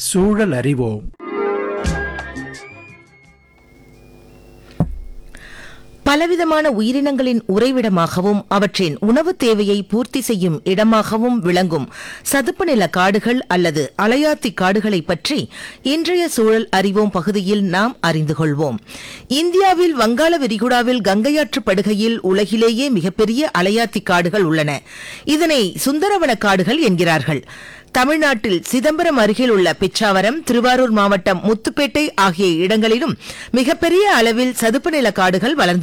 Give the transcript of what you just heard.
சூழல் அறிவோம் பலவிதமான உயிரினங்களின் உறைவிடமாகவும் அவற்றின் உணவுத் தேவையை பூர்த்தி செய்யும் இடமாகவும் விளங்கும் சதுப்பு நில காடுகள் அல்லது அலையாத்தி காடுகளை பற்றி இன்றைய சூழல் அறிவோம் பகுதியில் நாம் அறிந்து கொள்வோம் இந்தியாவில் வங்காள விரிகுடாவில் கங்கையாற்று படுகையில் உலகிலேயே மிகப்பெரிய அலையாத்தி காடுகள் உள்ளன இதனை சுந்தரவன காடுகள் என்கிறார்கள் தமிழ்நாட்டில் சிதம்பரம் அருகில் உள்ள பிச்சாவரம் திருவாரூர் மாவட்டம் முத்துப்பேட்டை ஆகிய இடங்களிலும் மிகப்பெரிய அளவில் சதுப்பு நில காடுகள் வளர்ந்து